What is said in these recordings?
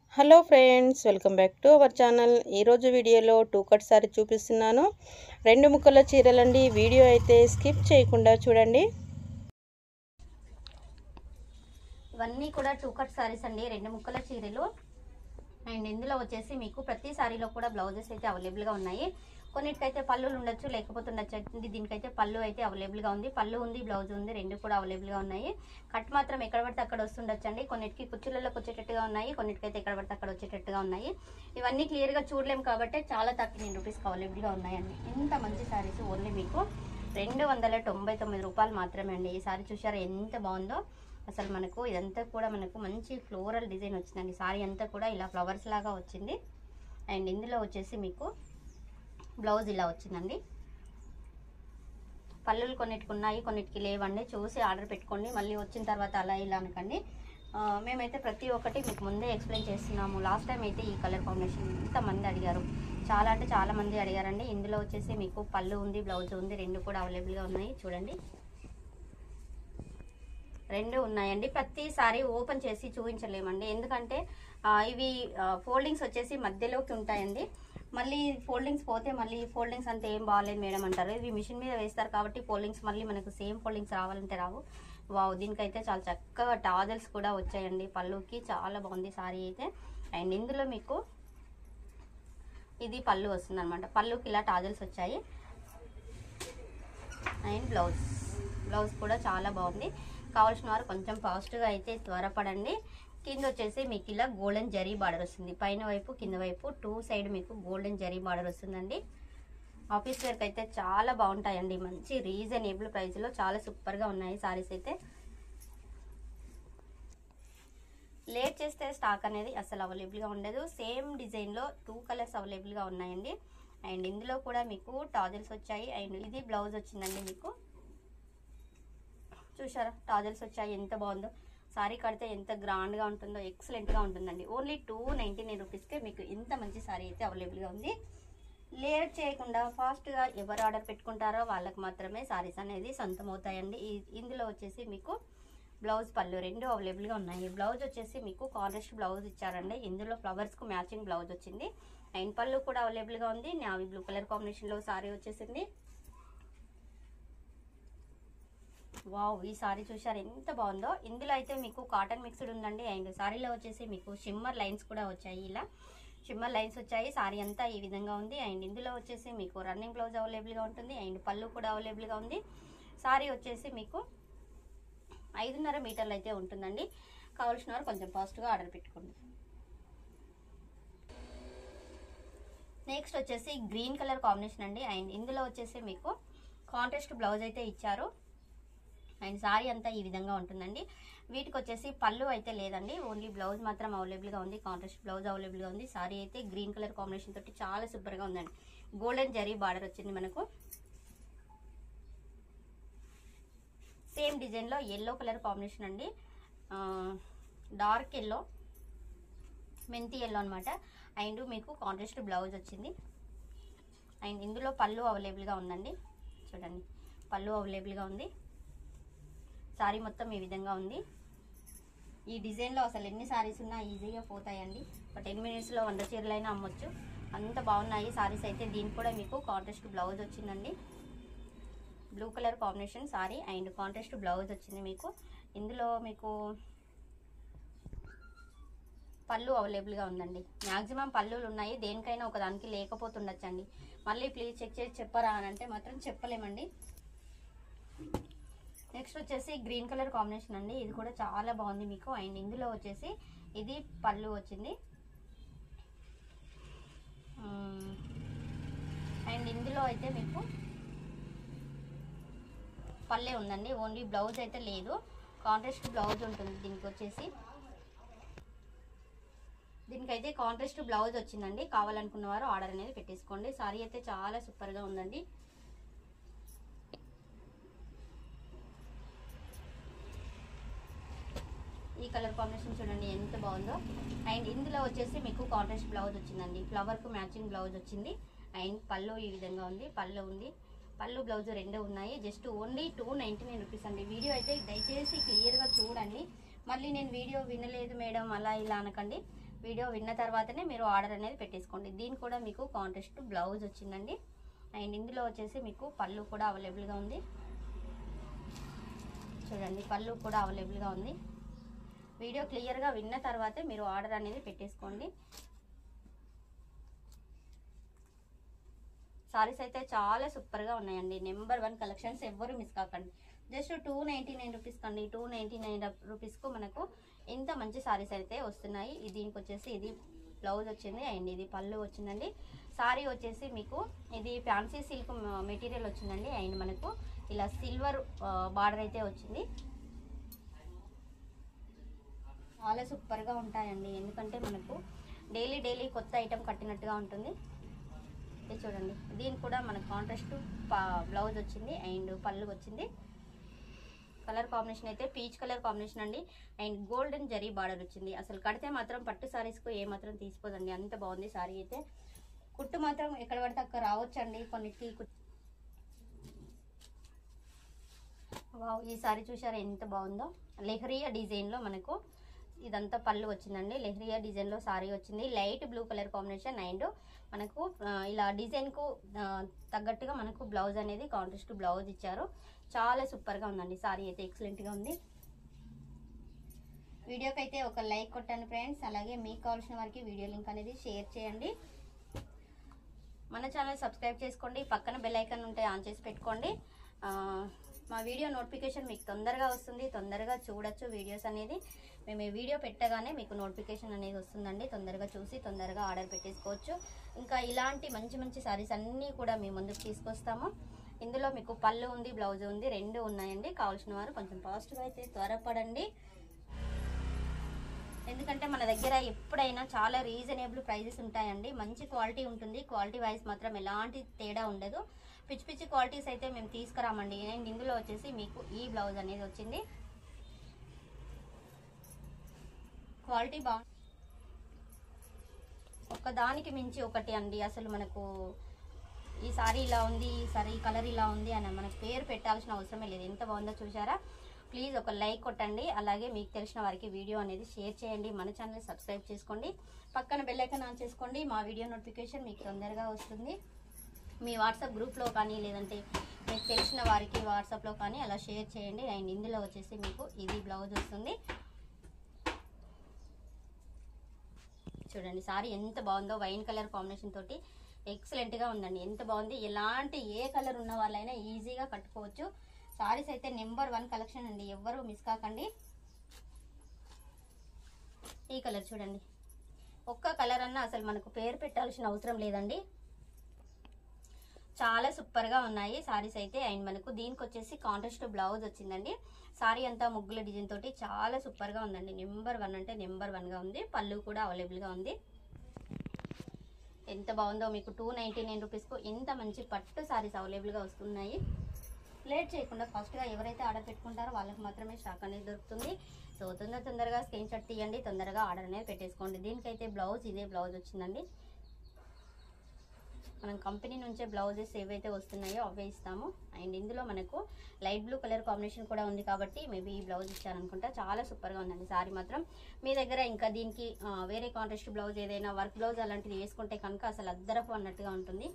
Hello friends welcome back to our channel ఈరోజు వీడియోలో two cut sorry చూపిస్తున్నాను రెండు ముక్కల చీరలండి వీడియో అయితే స్కిప్ చేయకుండా చూడండి ఇవన్నీ కూడా టూ కట్ సారీస్ అండి రెండు ముక్కల చీరలు అండ్ ఇందులో వచ్చేసి మీకు ప్రతి సారీలో కూడా బ్లౌజెస్ అయితే అవైలబుల్గా ఉన్నాయి కొన్నిటికైతే పళ్ళులు ఉండొచ్చు లేకపోతే ఉండొచ్చు దీనికైతే పళ్ళు అయితే అవైలబుల్గా ఉంది పళ్ళు ఉంది బ్లౌజ్ ఉంది రెండు కూడా అవైలబుల్గా ఉన్నాయి కట్ మాత్రం ఎక్కడ పడితే అక్కడ వస్తుండొచ్చు అండి కొన్నిటికి కుచ్చులలోకి వచ్చేటట్టుగా ఉన్నాయి కొన్నిటికైతే ఎక్కడ పడితే అక్కడ వచ్చేటట్టుగా ఉన్నాయి ఇవన్నీ క్లియర్గా చూడలేము కాబట్టి చాలా థర్టీ నైన్ రూపీస్కి అవైలబుల్గా ఉన్నాయండి ఇంత మంచి సారీస్ ఓన్లీ మీకు రెండు వందల తొంభై తొమ్మిది రూపాయలు మాత్రమే అండి ఈ సారీ చూసారా ఎంత బాగుందో అసలు మనకు ఇదంతా కూడా మనకు మంచి ఫ్లోరల్ డిజైన్ వచ్చిందండి సారీ అంతా కూడా ఇలా ఫ్లవర్స్ లాగా వచ్చింది అండ్ ఇందులో వచ్చేసి మీకు బ్లౌజ్ ఇలా వచ్చిందండి పళ్ళులు కొన్నిటికి ఉన్నాయి కొన్నిటికి లేవండి చూసి ఆర్డర్ పెట్టుకోండి మళ్ళీ వచ్చిన తర్వాత అలా ఇలా అనకండి ఆ, మేమైతే ప్రతి ఒక్కటి మీకు ముందే ఎక్స్ప్లెయిన్ చేస్తున్నాము లాస్ట్ టైం అయితే ఈ కలర్ కాంబినేషన్ ఇంతమంది అడిగారు చాలా అంటే చాలా మంది అడిగారండి ఇందులో వచ్చేసి మీకు పళ్ళు ఉంది బ్లౌజ్ ఉంది రెండు కూడా అవైలబుల్గా ఉన్నాయి చూడండి రెండు ఉన్నాయండి ప్రతిసారి ఓపెన్ చేసి చూపించలేమండి ఎందుకంటే ఆ, ఇవి ఫోల్డింగ్స్ వచ్చేసి మధ్యలోకి ఉంటాయండి మళ్ళీ ఫోల్డింగ్స్ పోతే మళ్ళీ ఫోల్డింగ్స్ అంతా ఏం బాగాలేదు మేడం అంటారు ఇవి మిషన్ మీద వేస్తారు కాబట్టి ఫోల్డింగ్స్ మళ్ళీ మనకు సేమ్ ఫోల్డింగ్స్ రావాలంటే రావు వావ్ దీనికైతే చాలా చక్కగా టాజల్స్ కూడా వచ్చాయండి పళ్ళుకి చాలా బాగుంది సారీ అయితే అండ్ ఇందులో మీకు ఇది పళ్ళు వస్తుంది అనమాట పళ్ళుకి ఇలా టాజల్స్ వచ్చాయి అండ్ బ్లౌజ్ బ్లౌజ్ కూడా చాలా బాగుంది కావాల్సిన వారు కొంచెం ఫాస్ట్గా అయితే త్వరపడండి కింద వచ్చేసి మీకు ఇలా గోల్డెన్ జరీ బార్డర్ వస్తుంది పైన వైపు కింద వైపు టూ సైడ్ మీకు గోల్డెన్ జరీ బార్డర్ వస్తుందండి ఆఫీస్ వేర్కి అయితే చాలా బాగుంటాయండి మంచి రీజనబుల్ ప్రైస్లో చాలా సూపర్గా ఉన్నాయి సారీస్ అయితే లేట్ చేస్తే స్టాక్ అనేది అసలు అవైలబుల్గా ఉండదు సేమ్ డిజైన్లో టూ కలర్స్ అవైలబుల్గా ఉన్నాయండి అండ్ ఇందులో కూడా మీకు టాజల్స్ వచ్చాయి అండ్ ఇది బ్లౌజ్ వచ్చిందండి మీకు చూసారా టాజల్స్ వచ్చాయి ఎంత బాగుందో సారీ కడితే ఎంత గ్రాండ్గా ఉంటుందో ఎక్సలెంట్గా ఉంటుందండి ఓన్లీ టూ నైంటీ నైన్ రూపీస్కే మీకు ఇంత మంచి సారీ అయితే అవైలబుల్గా ఉంది లేట్ చేయకుండా ఫాస్ట్గా ఎవరు ఆర్డర్ పెట్టుకుంటారో వాళ్ళకి మాత్రమే సారీస్ అనేది సొంతం అవుతాయండి ఈ- ఇందులో వచ్చేసి మీకు బ్లౌజ్ పళ్ళు రెండు అవైలబుల్గా ఉన్నాయి బ్లౌజ్ వచ్చేసి మీకు కాంట్రాస్ట్ బ్లౌజ్ ఇచ్చారండి ఇందులో ఫ్లవర్స్కు మ్యాచింగ్ బ్లౌజ్ వచ్చింది అండ్ పళ్ళు కూడా అవైలబుల్గా ఉంది నావీ బ్లూ కలర్ కాంబినేషన్లో సారీ వచ్చేసింది వావ్ ఈ సారీ చూసారు ఎంత బాగుందో ఇందులో అయితే మీకు కాటన్ మిక్స్డ్ ఉందండి అండ్ సారీలో వచ్చేసి మీకు షిమ్మర్ లైన్స్ కూడా వచ్చాయి ఇలా షిమ్మర్ లైన్స్ వచ్చాయి సారీ అంతా ఈ విధంగా ఉంది అండ్ ఇందులో వచ్చేసి మీకు రన్నింగ్ బ్లౌజ్ అవైలబుల్గా ఉంటుంది అండ్ పళ్ళు కూడా అవైలబుల్గా ఉంది సారీ వచ్చేసి మీకు ఐదున్నర మీటర్లు అయితే ఉంటుందండి కావాల్సిన వారు కొంచెం ఫాస్ట్గా ఆర్డర్ పెట్టుకోండి నెక్స్ట్ వచ్చేసి గ్రీన్ కలర్ కాంబినేషన్ అండి అండ్ ఇందులో వచ్చేసి మీకు కాంట్రాస్ట్ బ్లౌజ్ అయితే ఇచ్చారు అండ్ సారీ అంతా ఈ విధంగా ఉంటుందండి వీటికి వచ్చేసి పళ్ళు అయితే లేదండి ఓన్లీ బ్లౌజ్ మాత్రం అవైలబుల్గా ఉంది కాంట్రాస్ట్ బ్లౌజ్ అవైలబుల్గా ఉంది సారీ అయితే గ్రీన్ కలర్ కాంబినేషన్ తోటి చాలా సూపర్గా ఉందండి గోల్డెన్ జరీ బార్డర్ వచ్చింది మనకు సేమ్ డిజైన్లో ఎల్లో కలర్ కాంబినేషన్ అండి డార్క్ ఎల్లో మెంతి ఎల్లో అనమాట అండ్ మీకు కాంట్రాస్ట్ బ్లౌజ్ వచ్చింది అండ్ ఇందులో పళ్ళు అవైలబుల్గా ఉందండి చూడండి పళ్ళు అవైలబుల్గా ఉంది సారీ మొత్తం ఈ విధంగా ఉంది ఈ డిజైన్లో అసలు ఎన్ని సారీస్ ఉన్నా ఈజీగా పోతాయండి ఒక టెన్ మినిట్స్లో వంద చీరలైనా అమ్మొచ్చు అంత బాగున్నాయి సారీస్ అయితే దీనికి కూడా మీకు కాంట్రాస్ట్ బ్లౌజ్ వచ్చిందండి blue colour combination sari and contrast blouse వచ్చింది మీకు ఇందులో మీకు పళ్ళు అవైలబుల్గా ఉందండి మ్యాక్సిమం పళ్ళులు ఉన్నాయి దేనికైనా ఒకదానికి లేకపోతుండొచ్చండి మళ్ళీ ప్లీజ్ చెక్ చేసి చెప్పరా అని అంటే మాత్రం చెప్పలేమండి నెక్స్ట్ వచ్చేసి గ్రీన్ కలర్ కాంబినేషన్ అండి ఇది కూడా చాలా బాగుంది మీకు అండ్ ఇందులో వచ్చేసి ఇది పళ్ళు వచ్చింది మ్మ్. అండ్ ఇందులో అయితే మీకు పల్లె ఉందండి ఓన్లీ బ్లౌజ్ అయితే లేదు కాంట్రాస్ట్ బ్లౌజ్ ఉంటుంది దీనికి వచ్చేసి దీనికైతే కాంట్రాస్ట్ బ్లౌజ్ వచ్చిందండి కావాలనుకున్న వారు ఆర్డర్ అనేది పెట్టేసుకోండి సారీ అయితే చాలా సూపర్గా ఉందండి ఈ కలర్ కాంబినేషన్ చూడండి ఎంత బాగుందో అండ్ ఇందులో వచ్చేసి మీకు కాంట్రాస్ట్ బ్లౌజ్ వచ్చిందండి ఫ్లవర్కు మ్యాచింగ్ బ్లౌజ్ వచ్చింది అండ్ పళ్ళు ఈ విధంగా ఉంది పళ్ళు ఉంది పళ్ళు బ్లౌజ్ రెండు ఉన్నాయి just only two ninety nine rupees అండి వీడియో అయితే దయచేసి క్లియర్గా చూడండి మళ్ళీ నేను వీడియో వినలేదు మేడం అలా ఇలా అనకండి వీడియో విన్న తర్వాతనే మీరు ఆర్డర్ అనేది పెట్టేసుకోండి దీని కూడా మీకు కాంట్రాస్ట్ బ్లౌజ్ వచ్చిందండి అండ్ ఇందులో వచ్చేసి మీకు పళ్ళు కూడా అవైలబుల్గా ఉంది చూడండి పళ్ళు కూడా అవైలబుల్గా ఉంది వీడియో క్లియర్గా విన్న తర్వాతే మీరు ఆర్డర్ అనేది పెట్టేసుకోండి సారీస్ అయితే చాలా సూపర్గా ఉన్నాయండి నెంబర్ వన్ కలెక్షన్స్ ఎవ్వరు మిస్ కాకండి just two ninety nine rupees కండి టూ నైంటీ నైన్ రూపీస్కు మనకు ఇంత మంచి సారీస్ అయితే వస్తున్నాయి ఇది దీనికి వచ్చేసి ఇది బ్లౌజ్ వచ్చింది అండ్ ఇది పళ్ళు వచ్చిందండి సారీ వచ్చేసి మీకు ఇది ఫ్యాన్సీ సిల్క్ మెటీరియల్ వచ్చిందండి అండ్ మనకు ఇలా సిల్వర్ బార్డర్ అయితే వచ్చింది చాలా సూపర్గా ఉంటాయండి ఎందుకంటే మనకు డైలీ డైలీ కొత్త ఐటెం కట్టినట్టుగా ఉంటుంది ఇది చూడండి దీనికి కూడా మనకు కాంట్రాస్ట్ బ్లౌజ్ వచ్చింది అండ్ పళ్ళు వచ్చింది కలర్ కాంబినేషన్ అయితే పీచ్ కలర్ కాంబినేషన్ అండి అండ్ గోల్డెన్ జరీ బార్డర్ వచ్చింది అసలు కడితే మాత్రం పట్టు సారీస్కు ఏ మాత్రం తీసిపోదండి అంత బాగుంది సారీ అయితే కుట్టు మాత్రం ఎక్కడ పడితే అక్కడ రావచ్చండి కొన్నిటికి కుట్- వావ్ ఈ సారీ చూసారా ఎంత బాగుందో లెహరియా డిజైన్లో మనకు ఇదంతా పళ్ళు వచ్చిందండి లెహరియా డిజైన్లో సారీ వచ్చింది light blue colour combination and మనకు ఆ, ఇలా డిజైన్కు ఆ, తగ్గట్టుగా మనకు బ్లౌజ్ అనేది కాంట్రాస్ట్ బ్లౌజ్ ఇచ్చారు చాలా సూపర్గా ఉందండి సారీ అయితే ఎక్సలెంట్గా ఉంది వీడియోకి అయితే ఒక లైక్ కొట్టండి ఫ్రెండ్స్ అలాగే మీకు కావాల్సిన వారికి వీడియో లింక్ అనేది షేర్ చేయండి మన ఛానల్ సబ్స్క్రైబ్ చేసుకోండి పక్కన బెల్ ఐకాన్ ఉంటే ఆన్ చేసి పెట్టుకోండి ఆ, మా వీడియో నోటిఫికేషన్ మీకు తొందరగా వస్తుంది తొందరగా చూడొచ్చు వీడియోస్ అనేది మేము ఈ వీడియో పెట్టగానే మీకు నోటిఫికేషన్ అనేది వస్తుందండి తొందరగా చూసి తొందరగా ఆర్డర్ పెట్టేసుకోవచ్చు ఇంకా ఇలాంటి మంచి మంచి సారీస్ అన్నీ కూడా మీ ముందుకు తీసుకొస్తాము ఇందులో మీకు పళ్ళు ఉంది బ్లౌజ్ ఉంది రెండు ఉన్నాయండి కావాల్సిన వారు కొంచెం ఫాస్ట్గా అయితే త్వరపడండి ఎందుకంటే మన దగ్గర ఎప్పుడైనా చాలా రీజనబుల్ ప్రైజెస్ ఉంటాయండి మంచి క్వాలిటీ ఉంటుంది క్వాలిటీ వైజ్ మాత్రం ఎలాంటి తేడా ఉండదు పిచ్చి పిచ్చి క్వాలిటీస్ అయితే మేము తీసుకురామండి అండ్ ఇందులో వచ్చేసి మీకు ఈ బ్లౌజ్ అనేది వచ్చింది క్వాలిటీ బాగు ఒకదానికి మించి ఒకటి అండి అసలు మనకు ఈ సారీ ఇలా ఉంది ఈ సారీ ఈ కలర్ ఇలా ఉంది అని మనకు పేరు పెట్టాల్సిన అవసరమే లేదు ఎంత బాగుందో చూసారా ప్లీజ్ ఒక లైక్ కొట్టండి అలాగే మీకు తెలిసిన వారికి వీడియో అనేది షేర్ చేయండి మన ఛానల్ సబ్స్క్రైబ్ చేసుకోండి పక్కన బెల్ ఐకాన్ ఆన్ చేసుకోండి మా వీడియో నోటిఫికేషన్ మీకు తొందరగా వస్తుంది మీ వాట్సాప్ గ్రూప్లో కానీ లేదంటే మీకు తెలిసిన వారికి వాట్సాప్లో కానీ అలా షేర్ చేయండి అండ్ ఇందులో వచ్చేసి మీకు ఇది బ్లౌజ్ వస్తుంది చూడండి సారీ ఎంత బాగుందో వైన్ కలర్ కాంబినేషన్ తోటి ఎక్సలెంట్ గా ఉందండి ఎంత బాగుంది ఎలాంటి ఏ కలర్ ఉన్న వాళ్ళైనా ఈజీగా కట్టుకోవచ్చు సారీస్ అయితే నెంబర్ వన్ కలెక్షన్ అండి ఎవ్వరూ మిస్ కాకండి ఈ కలర్ చూడండి ఒక్క కలర్ అన్నా అసలు మనకు పేరు పెట్టాల్సిన అవసరం లేదండి చాలా సూపర్ గా ఉన్నాయి సారీస్ అయితే అండ్ మనకు దీనికి వచ్చేసి కాంట్రాస్ట్ బ్లౌజ్ వచ్చిందండి సారీ అంతా ముగ్గుల డిజైన్ తోటి చాలా సూపర్ గా ఉందండి నెంబర్ వన్ అంటే నెంబర్ వన్ గా ఉంది పళ్ళు కూడా అవైలబుల్ గా ఉంది ఎంత బాగుందో మీకు టూ నైంటీ నైన్ రూపీస్కు ఎంత మంచి పట్టు సారీస్ అవైలబుల్గా వస్తున్నాయి లేట్ చేయకుండా ఫస్ట్గా ఎవరైతే ఆర్డర్ పెట్టుకుంటారో వాళ్ళకి మాత్రమే స్టాక్ అనేది దొరుకుతుంది సో తొందర తొందరగా స్క్రీన్ షాట్ తీయండి తొందరగా ఆర్డర్ అనేది పెట్టేసుకోండి దీనికైతే బ్లౌజ్ ఇదే బ్లౌజ్ వచ్చిందండి మనం కంపెనీ నుంచే బ్లౌజెస్ ఏవైతే వస్తున్నాయో అవే ఇస్తాము అండ్ ఇందులో మనకు లైట్ బ్లూ కలర్ కాంబినేషన్ కూడా ఉంది కాబట్టి మేబీ ఈ బ్లౌజ్ ఇచ్చారనుకుంటా చాలా సూపర్గా ఉందండి సారీ మాత్రం మీ దగ్గర ఇంకా దీనికి ఆ, వేరే కాంట్రాస్ట్ బ్లౌజ్ ఏదైనా వర్క్ బ్లౌజ్ అలాంటిది వేసుకుంటే కనుక అసలు అద్దరపు అన్నట్టుగా ఉంటుంది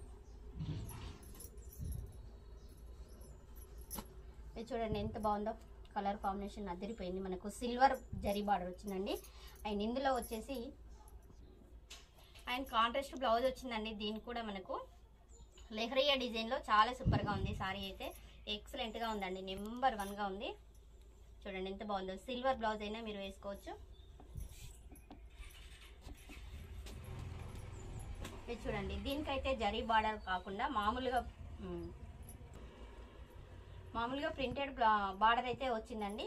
ఇది చూడండి ఎంత బాగుందో కలర్ కాంబినేషన్ అదిరిపోయింది మనకు సిల్వర్ జరీ బార్డర్ వచ్చిందండి అండ్ ఇందులో వచ్చేసి అండ్ కాంట్రాస్ట్ బ్లౌజ్ వచ్చిందండి దీనికి కూడా మనకు లెహరియా డిజైన్లో చాలా సూపర్గా ఉంది సారీ అయితే ఎక్సలెంట్గా ఉందండి నెంబర్ వన్గా ఉంది చూడండి ఎంత బాగుందో సిల్వర్ బ్లౌజ్ అయినా మీరు వేసుకోవచ్చు ఇది చూడండి దీనికైతే జరీ బార్డర్ కాకుండా మామూలుగా మ్, మామూలుగా ప్రింటెడ్ బార్డర్ అయితే వచ్చిందండి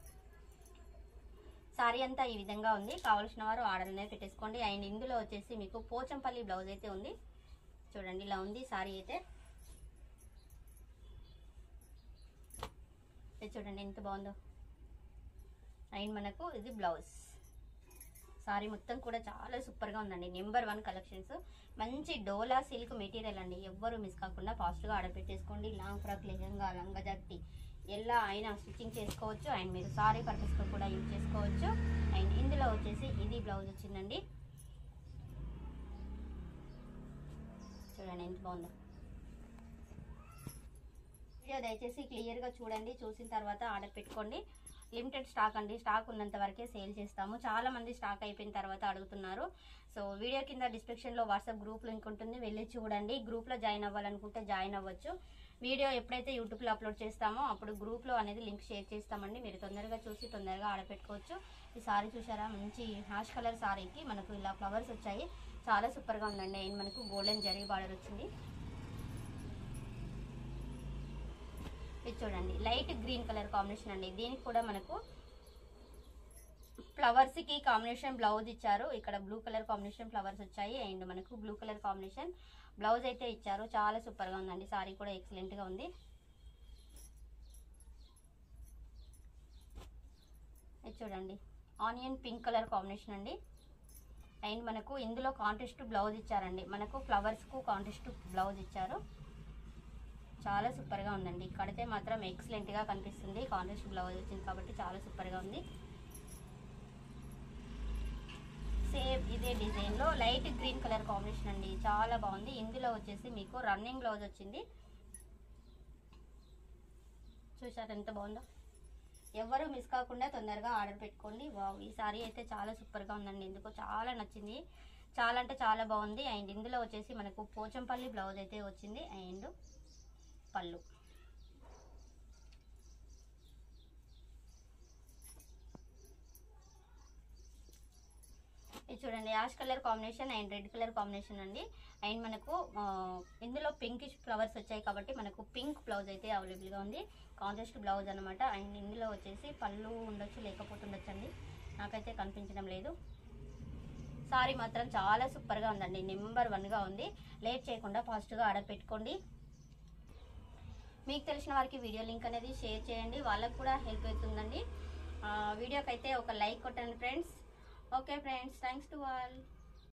సారీ అంతా ఈ విధంగా ఉంది కావాల్సిన వారు ఆర్డర్ అనేది పెట్టేసుకోండి అండ్ ఇందులో వచ్చేసి మీకు పోచంపల్లి బ్లౌజ్ అయితే ఉంది చూడండి ఇలా ఉంది సారీ అయితే ఇది చూడండి ఎంత బాగుందో అండ్ మనకు ఇది బ్లౌజ్ సారీ మొత్తం కూడా చాలా సూపర్గా ఉందండి నెంబర్ వన్ కలెక్షన్స్ మంచి డోలా సిల్క్ మెటీరియల్ అండి ఎవ్వరు మిస్ కాకుండా ఫాస్ట్గా ఆర్డర్ పెట్టేసుకోండి లాంగ్ ఫ్రాక్ లెహంగా లంగా జాకెట్ ఎలా అయినా స్టిచ్చింగ్ చేసుకోవచ్చు అండ్ మీరు సారీ పర్పస్లో కూడా యూజ్ చేసుకోవచ్చు అండ్ ఇందులో వచ్చేసి ఇది బ్లౌజ్ వచ్చిందండి చూడండి ఎంత బాగుందో వీడియో దయచేసి క్లియర్గా చూడండి చూసిన తర్వాత ఆర్డర్ పెట్టుకోండి లిమిటెడ్ స్టాక్ అండి స్టాక్ ఉన్నంత వరకే సేల్ చేస్తాము చాలా మంది స్టాక్ అయిపోయిన తర్వాత అడుగుతున్నారు సో వీడియో కింద డిస్క్రిప్షన్లో వాట్సాప్ గ్రూప్ లింక్ ఉంటుంది వెళ్ళి చూడండి గ్రూప్లో జాయిన్ అవ్వాలనుకుంటే జాయిన్ అవ్వచ్చు వీడియో ఎప్పుడైతే యూట్యూబ్లో అప్లోడ్ చేస్తామో అప్పుడు గ్రూప్లో అనేది లింక్ షేర్ చేస్తామండి మీరు తొందరగా చూసి తొందరగా ఆర్డర్ పెట్టుకోవచ్చు ఈ సారీ చూసారా మంచి హ్యాష్ కలర్ సారీకి మనకు ఇలా ఫ్లవర్స్ వచ్చాయి చాలా సూపర్గా ఉందండి అండ్ మనకు గోల్డెన్ జరీ బార్డర్ వచ్చింది ఇది చూడండి లైట్ గ్రీన్ కలర్ కాంబినేషన్ అండి దీనికి కూడా మనకు ఫ్లవర్స్ కి కాంబినేషన్ బ్లౌజ్ ఇచ్చారు ఇక్కడ బ్లూ కలర్ కాంబినేషన్ ఫ్లవర్స్ వచ్చాయి అండ్ మనకు బ్లూ కలర్ కాంబినేషన్ బ్లౌజ్ అయితే ఇచ్చారు చాలా సూపర్ గా ఉందండి సారీ కూడా ఎక్సలెంట్ గా ఉంది ఇది చూడండి ఆనియన్ పింక్ కలర్ కాంబినేషన్ అండి అండ్ మనకు ఇందులో కాంటెస్ట్ బ్లౌజ్ ఇచ్చారండి మనకు ఫ్లవర్స్ కు కాంటెస్ట్ బ్లౌజ్ ఇచ్చారు చాలా సూపర్గా ఉందండి కడితే మాత్రం ఎక్సలెంట్గా కనిపిస్తుంది కాంట్రాస్ట్ బ్లౌజ్ వచ్చింది కాబట్టి చాలా సూపర్గా ఉంది సేమ్ ఇదే డిజైన్లో లైట్ గ్రీన్ కలర్ కాంబినేషన్ అండి చాలా బాగుంది ఇందులో వచ్చేసి మీకు రన్నింగ్ బ్లౌజ్ వచ్చింది చూసారు ఎంత బాగుందో ఎవరు మిస్ కాకుండా తొందరగా ఆర్డర్ పెట్టుకోండి వావ్ ఈ సారీ అయితే చాలా సూపర్గా ఉందండి ఎందుకో చాలా నచ్చింది చాలా అంటే చాలా బాగుంది అండ్ ఇందులో వచ్చేసి మనకు పోచంపల్లి బ్లౌజ్ అయితే వచ్చింది అండ్ పళ్ళు ఇది చూడండి ash colour combination and red colour combination అండి అండ్ మనకు ఆ, ఇందులో పింకిష్ ఫ్లవర్స్ వచ్చాయి కాబట్టి మనకు పింక్ బ్లౌజ్ అయితే అవైలబుల్గా ఉంది కాంట్రాస్ట్ బ్లౌజ్ అనమాట అండ్ ఇందులో వచ్చేసి పళ్ళు ఉండొచ్చు లేకపోతుండొచ్చు అండి నాకైతే కనిపించడం లేదు సారీ మాత్రం చాలా సూపర్గా ఉందండి నెంబర్ వన్గా ఉంది లేట్ చేయకుండా ఫాస్ట్గా ఆర్డర్ పెట్టుకోండి మీకు తెలిసిన వారికి వీడియో లింక్ అనేది షేర్ చేయండి వాళ్ళకు కూడా హెల్ప్ అవుతుందండి ఆ, వీడియోకి అయితే ఒక లైక్ కొట్టండి friends okay friends thanks to all